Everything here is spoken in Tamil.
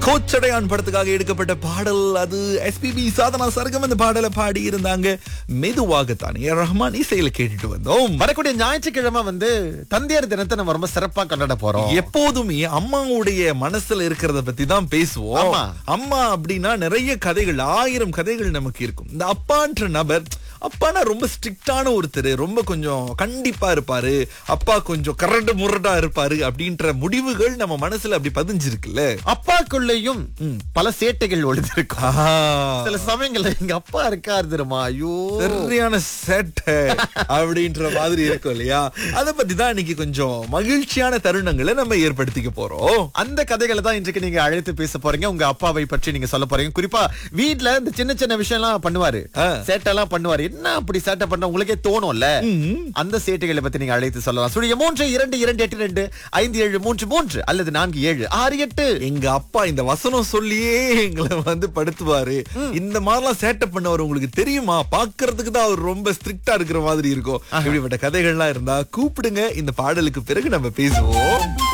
கோச்சடையான் படத்துக்காக எடுக்கப்பட்ட பாடல் அது எஸ்பிபி சாதனா சர்க்கம் அந்த பாடலை பாடி இருந்தாங்க மெதுவாகத்தான் ஏ ரஹ்மான் இசையில கேட்டுட்டு வந்தோம் வரக்கூடிய ஞாயிற்றுக்கிழமை வந்து தந்தையர் தினத்தை நம்ம ரொம்ப சிறப்பா கொண்டாட போறோம் எப்போதுமே அம்மாவுடைய மனசுல இருக்கிறத பத்தி தான் பேசுவோம் ஆமா. அம்மா அப்படின்னா நிறைய கதைகள் ஆயிரம் கதைகள் நமக்கு இருக்கும் இந்த அப்பான்ற நபர் அப்பானா ரொம்ப ஸ்ட்ரிக்டான ஒருத்தர் ரொம்ப கொஞ்சம் கண்டிப்பா இருப்பாரு அப்பா கொஞ்சம் கரண்டு முரடா இருப்பாரு அப்படின்ற முடிவுகள் நம்ம மனசுல அப்படி பதிஞ்சிருக்குல்ல அப்பாக்குள்ளேயும் பல சேட்டைகள் ஒளிந்திருக்கும் ஆஹா. சில சமயங்கள்ல எங்க அப்பா இருக்காரு தெரியுமா ஐயோ சரியான சேட்டை அப்படின்ற மாதிரி இருக்கும் இல்லையா அத பத்தி தான் இன்னைக்கு கொஞ்சம் மகிழ்ச்சியான தருணங்களை நம்ம ஏற்படுத்திக்க போறோம் அந்த கதைகளை தான் இன்றைக்கு நீங்க அழைத்து பேச போறீங்க உங்க அப்பாவை பற்றி நீங்க சொல்ல போறீங்க குறிப்பா வீட்ல இந்த சின்ன சின்ன விஷயம் எல்லாம் பண்ணுவாரு ஆ. சேட்டை எல்லாம் பண்ணுவாரு என்ன அப்படி சேட்டை பண்ண உங்களுக்கே தோணும்ல அந்த சேட்டைகளை பத்தி நீங்க அழைத்து சொல்லலாம் சுழிய மூன்று இரண்டு இரண்டு எட்டு ரெண்டு ஐந்து ஏழு மூன்று மூன்று அல்லது நான்கு ஏழு ஆறு எட்டு எங்க அப்பா இந்த வசனம் சொல்லியே எங்களை வந்து படுத்துவாரு இந்த மாதிரிலாம் சேட்டை பண்ணவர் உங்களுக்கு தெரியுமா பாக்குறதுக்கு தான் அவர் ரொம்ப ஸ்ட்ரிக்டா இருக்கிற மாதிரி இருக்கும் இப்படிப்பட்ட கதைகள்லாம் இருந்தா கூப்பிடுங்க இந்த பாடலுக்கு பிறகு நம்ம பேசுவோம்